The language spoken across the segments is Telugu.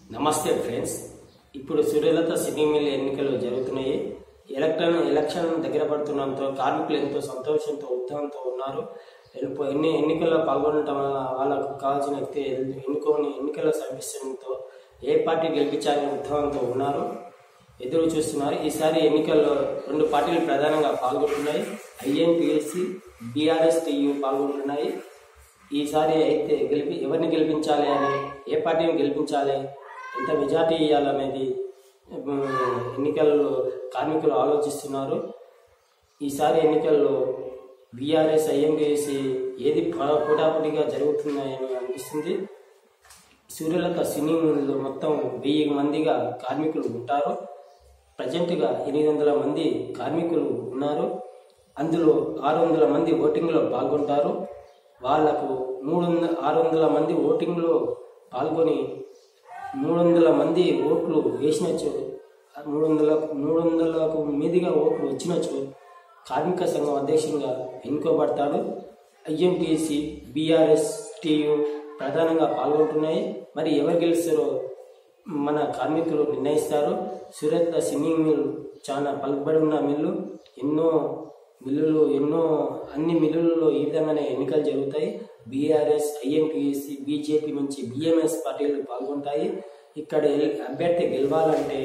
నమస్తే ఫ్రెండ్స్ ఇప్పుడు సూర్యలత సినీ మిల్ ఎన్నికలు జరుగుతున్నాయి ఎలక్షన్ ఎలక్షన్ దగ్గర పడుతుండడంతో కార్మికులు ఎంతో సంతోషంతో ఉత్సాహంతో ఉన్నారు ఎన్ని- ఎన్ని ఎన్నికల్లో పాల్గొనడం వల్ల వాళ్ళకు కావాల్సిన వ్యక్తి ఎన్నుకొని ఎన్నికల సమస్యలతో ఏ పార్టీ గెలిపించాలని ఉత్సాహంతో ఉన్నారు ఎదురు చూస్తున్నారు ఈసారి ఎన్నికల్లో రెండు పార్టీలు ప్రధానంగా పాల్గొంటున్నాయి ఐఎన్పిఎస్సి బీఆర్ఎస్ టీయు పాల్గొంటున్నాయి ఈసారి అయితే గెలిపి ఎవరిని గెలిపించాలి అని ఏ పార్టీని గెలిపించాలి ఎంత మెజార్టీ ఇవ్వాలనేది ఉమ్, ఎన్నికల్లో కార్మికులు ఆలోచిస్తున్నారు ఈసారి ఎన్నికల్లో బీఆర్ఎస్ ఐఎండిఎస్సి ఏది ప- పోటాపోటీగా జరుగుతున్నాయని అనిపిస్తుంది సూర్యలత సినీలో మొత్తం వెయ్యి మందిగా కార్మికులు ఉంటారు ప్రజెంట్గా ఎనిమిది వందల మంది కార్మికులు ఉన్నారు అందులో ఆరు వందల మంది ఓటింగ్లో పాల్గొంటారు వాళ్లకు మూడు వందల ఆరు వందల మంది ఓటింగ్లో పాల్గొని మూడు వందల మంది ఓట్లు వేసినచ్చు మూడు వందల మూడు వందలకు మీదుగా ఓట్లు వచ్చినచ్చు కార్మిక సంఘం అధ్యక్షునిగా ఎన్నుకోబడతాడు ఐఎంటీసీ బీఆర్ఎస్ టీయు ప్రధానంగా పాల్గొంటున్నాయి మరి ఎవరు గెలుస్తారో మన కార్మికులు నిర్ణయిస్తారు సూరత్ సినీ మిల్ చాలా పలుకుబడి ఉన్న మిల్లు ఎన్నో మిల్లులు ఎన్నో అన్ని మిల్లులలో ఈ విధంగానే ఎన్నికలు జరుగుతాయి బీఆర్ఎస్ ఐఎంటీఎస్సి బీజేపీ నుంచి బిఎంఎస్ పార్టీలు పాల్గొంటాయి ఇక్కడ ఎల్- అభ్యర్థి గెలవాలంటే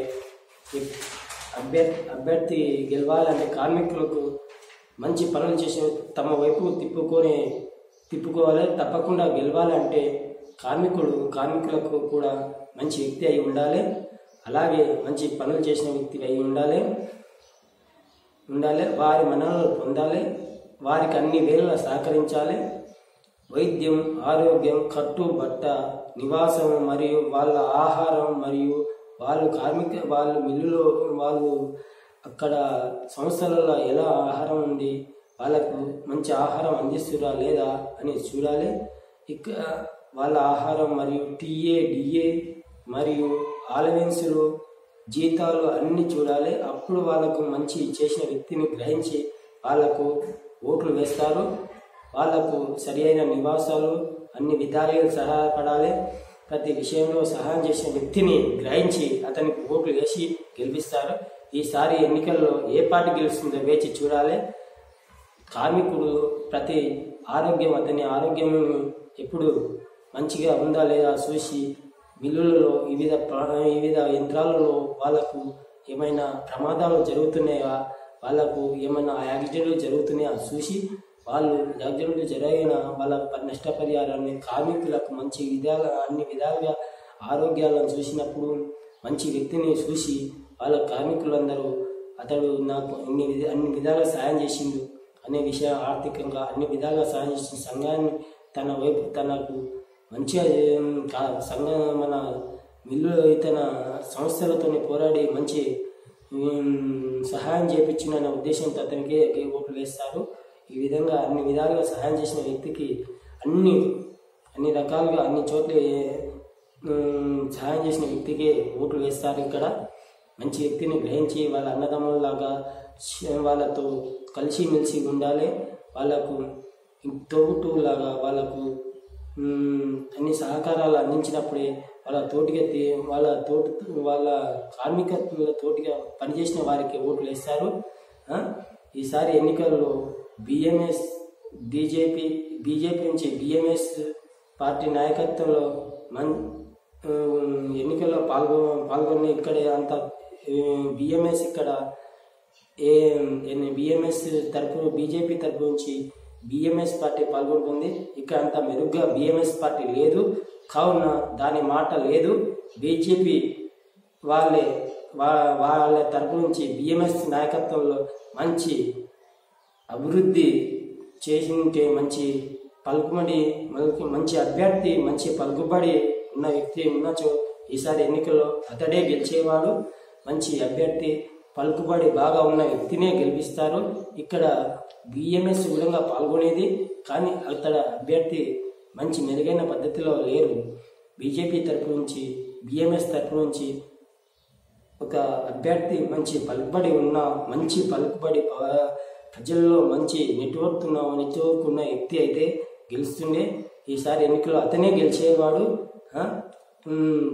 అభ్యర్థి అభ్యర్థి గెలవాలంటే కార్మికులకు మంచి పనులు చేసే తమ వైపు తిప్పుకొని తిప్పుకోవాలి తప్పకుండా గెలవాలంటే కార్మికుడు కార్మికులకు కూడా మంచి వ్యక్తి అయి ఉండాలి అలాగే మంచి పనులు చేసిన వ్యక్తి అయి ఉండాలి ఉండాలి వారి మనలను పొందాలి వారికి అన్ని వేళలా సహకరించాలి వైద్యం ఆరోగ్యం కట్టు బట్ట నివాసం మరియు వాళ్ళ ఆహారం మరియు వాళ్ళు కార్మిక వాళ్ళు మిల్లులో వాళ్ళు అక్కడ సంస్థలలో ఎలా ఆహారం ఉంది వాళ్ళకు మంచి ఆహారం అందిస్తురా లేదా అని చూడాలి ఇక వాళ్ళ ఆహారం మరియు టీఏ డిఏ మరియు ఆలవెన్సులు జీతాలు అన్ని చూడాలి అప్పుడు వాళ్ళకు మంచి చేసిన వ్యక్తిని గ్రహించి వాళ్ళకు ఓట్లు వేస్తారు వాళ్లకు సరి అయిన నివాసాలు అన్ని విధాలుగా సహాయపడాలి ప్రతి విషయంలో సహాయం చేసిన వ్యక్తిని గ్రహించి అతనికి ఓట్లు వేసి గెలిపిస్తారు ఈసారి ఎన్నికల్లో ఏ పార్టీ గెలుస్తుందో వేచి చూడాలి కార్మికుడు ప్రతి ఆరోగ్యం అతని ఆరోగ్యం ఎప్పుడు మంచిగా ఉందా లేదా చూసి మిల్లులలో వివిధ ప్ర- వివిధ యంత్రాలలో వాళ్ళకు ఏమైనా ప్రమాదాలు జరుగుతున్నాయా వాళ్ళకు ఏమైనా యాక్సిడెంట్లు జరుగుతున్నాయా చూసి వాళ్ళు యాక్సిడెంట్లు జరిగిన వాళ్ళ ప- నష్టపరిహారాన్ని కార్మికులకు మంచి విధాలుగా అన్ని విధాలుగా ఆరోగ్యాలను చూసినప్పుడు మంచి వ్యక్తిని చూసి వాళ్ళ కార్మికులందరూ అతడు నాకు ఇన్ని విధ అన్ని విధాలుగా సాయం చేసిండు అనే విషయం ఆర్థికంగా అన్ని విధాలుగా సాయం చేసిన సంఘాన్ని తన వైపు తనకు మంచిగా ఏం కా- సంఘ మన మిల్లు తన సంస్థలతో పోరాడి మంచి ఉమ్, సహాయం చేపించిన అనే ఉద్దేశంతో అతనికి ఓట్లు వేస్తారు ఈ విధంగా అన్ని విధాలుగా సహాయం చేసిన వ్యక్తికి అన్ని అన్ని రకాలుగా అన్ని చోట్ల ఉమ్, సహాయం చేసిన వ్యక్తికి ఓట్లు వేస్తారు ఇక్కడ మంచి వ్యక్తిని గ్రహించి వాళ్ళ అన్నదమ్ములలాగా శ- వాళ్ళతో కలిసిమెలిసి ఉండాలి వాళ్ళకు తోబుట్టులాగా వాళ్ళకు ఉమ్, అన్ని సహకారాలు అందించినప్పుడే వాళ్ళ తోటిగా తే- వాళ్ళ తోటి వాళ్ళ కార్మిక తోటిగా పనిచేసిన వారికి ఓట్లు వేస్తారు ఆ? ఈసారి ఎన్నికల్లో బిఎంఎస్ బీజేపీ బీజేపీ నుంచి బిఎంఎస్ పార్టీ నాయకత్వంలో మన్ ఉమ్, ఎన్నికల్లో పాల్గొ పాల్గొని ఇక్కడ అంత బిఎంఎస్ ఇక్కడ ఏ బిఎంఎస్ తరపు బీజేపీ తరపు నుంచి బిఎంఎస్ పార్టీ పాల్గొంటుంది ఇక్కడ అంత మెరుగ్గా బిఎంఎస్ పార్టీ లేదు కావున దాని మాట లేదు బీజేపీ వాళ్ళే వా- వాళ్ళ తరపు నుంచి బిఎంఎస్ నాయకత్వంలో మంచి అభివృద్ధి చేసింటే మంచి పలుకుబడి మనకి మంచి అభ్యర్థి మంచి పలుకుబడి ఉన్న వ్యక్తి ఉన్నచో ఈసారి ఎన్నికల్లో అతడే గెలిచేవాడు మంచి అభ్యర్థి పలుకుబడి బాగా ఉన్న వ్యక్తినే గెలిపిస్తారు ఇక్కడ బిఎంఎస్ విధంగా పాల్గొనేది కానీ అతడ అభ్యర్థి మంచి మెరుగైన పద్ధతిలో లేరు బీజేపీ తరపు నుంచి బిఎంఎస్ తరపు నుంచి ఒక అభ్యర్థి మంచి పలుకుబడి ఉన్న మంచి పలుకుబడి ప- ప్రజల్లో మంచి నెట్వర్క్ ఉన్న నెట్వర్క్ ఉన్న వ్యక్తి అయితే గెలుస్తుండే ఈసారి ఎన్నికల్లో అతనే గెలిచేవాడు ఆ? ఉమ్,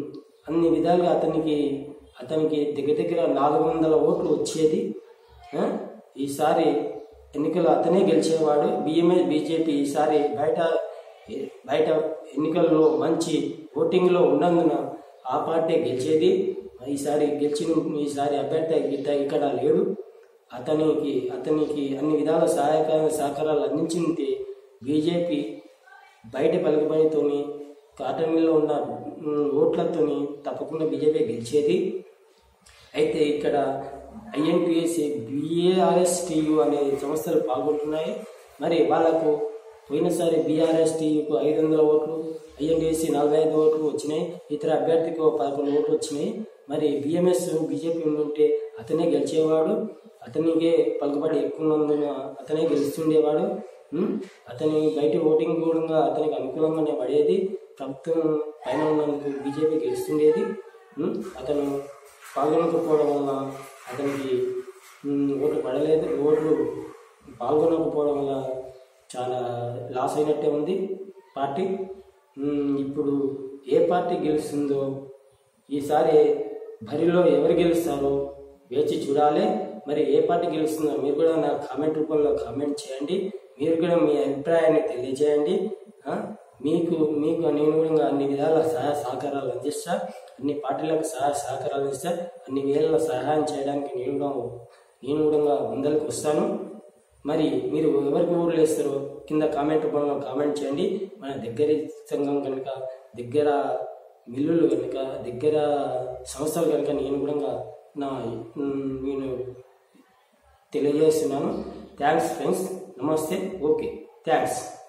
అన్ని విధాలుగా అతనికి అతనికి దగ్గర దగ్గర నాలుగు వందల ఓట్లు వచ్చేది ఆ? ఈసారి ఎన్నికలు అతనే గెలిచేవాడు బిఎంఏ బీజేపీ ఈసారి బయట బయట ఎన్నికల్లో మంచి ఓటింగ్లో ఉన్నందున ఆ పార్టీ గెలిచేది ఈసారి గెలిచిన ఈసారి అభ్యర్థి ఇక్కడ ఇక్కడ లేడు అతనికి అతనికి అన్ని విధాల సహాయక సహకారాలు అందించింది బీజేపీ బయట పలుకుబడితోని కాటన్లో ఉన్న ఉమ్, ఓట్లతోని తప్పకుండా బీజేపీ గెలిచేది అయితే ఇక్కడ ఐఎన్పిఎస్సి బిఏఆర్ఎస్టియు అనే సంస్థలు పాల్గొంటున్నాయి మరి వాళ్ళకు పోయినసారి బీఆర్ఎస్టీయుకు ఐదు వందల ఓట్లు ఐఎన్డిఎస్సి నలభై ఐదు ఓట్లు వచ్చినాయి ఇతర అభ్యర్థికి ఒక పదకొండు ఓట్లు వచ్చినాయి మరి బిఎంఎస్ బీజేపీ ఉంటే అతనే గెలిచేవాడు అతనికే పలుకుబడి ఎక్కువ ఉన్నందున అతనే గెలుస్తుండేవాడు ఉమ్, అతని బయట ఓటింగ్ కూడా అతనికి అనుకూలంగానే పడేది ప్రభుత్వం పైన ఉన్నందుకు బీజేపీ గెలుస్తుండేది ఉమ్, అతను పాల్గొనకపోవడం వల్ల అతనికి ఉమ్, ఓట్లు పడలేదు ఓట్లు పాల్గొనకపోవడం వల్ల చాలా లాస్ అయినట్టే ఉంది పార్టీ ఉమ్, ఇప్పుడు ఏ పార్టీ గెలుస్తుందో ఈసారి బరిలో ఎవరు గెలుస్తారో వేచి చూడాలి మరి ఏ పార్టీ గెలుస్తుందో మీరు కూడా నాకు కామెంట్ రూపంలో కామెంట్ చేయండి మీరు కూడా మీ అభిప్రాయాన్ని తెలియజేయండి ఆ? మీకు మీకు నేను కూడా అన్ని విధాల సహాయ సహకారాలు అందిస్తా అన్ని పార్టీలకు సహాయ సహకారాలు ఇస్తా అన్ని వేల సహాయం చేయడానికి నేను కూడా నేను కూడా ముందరికి వస్తాను మరి మీరు ఎవరికి ఊర్లు వేస్తారో కింద కామెంట్ రూపంలో కామెంట్ చేయండి మన దగ్గర సంఘం కనుక దగ్గర మిల్లులు కనుక దగ్గర సంస్థలు కనుక నేను కూడా నా ఉమ్, నేను తెలియజేస్తున్నాను థ్యాంక్స్ ఫ్రెండ్స్ నమస్తే ఓకే థ్యాంక్స్